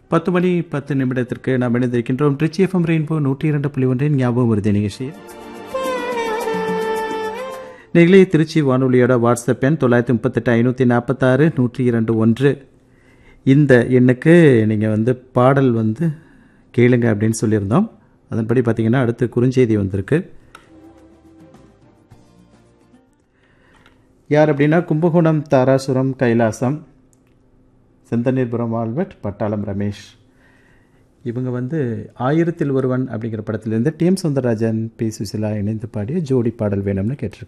பத்து மணி பத்து நிமிடத்திற்கு நாம் இணைந்திருக்கின்றோம் ட்ரிச்சி எஃப்எம் ரெயின்போ நூற்றி இரண்டு புள்ளி ஒன்றின் ஞாபகம் வருது நிகழ்ச்சி நெகிழி திருச்சி வானொலியோட வாட்ஸ்அப் எண் தொள்ளாயிரத்தி முப்பத்தெட்டு ஐநூற்றி நாற்பத்தாறு நூற்றி இரண்டு ஒன்று இந்த எண்ணுக்கு நீங்கள் வந்து பாடல் வந்து கேளுங்க அப்படின்னு சொல்லியிருந்தோம் அதன்படி பார்த்தீங்கன்னா அடுத்து குறுஞ்செய்தி வந்திருக்கு யார் அப்படின்னா கும்பகோணம் தாராசுரம் கைலாசம் செந்தநீர்புரம் ஆல்பர்ட் பட்டாளம் ரமேஷ் இவங்க வந்து ஆயிரத்தில் ஒருவன் அப்படிங்கிற படத்திலிருந்து T M Soundararajan P Susheela இணைந்து பாடிய ஜோடி பாடல் வேணும்னு கேட்டிருக்காங்க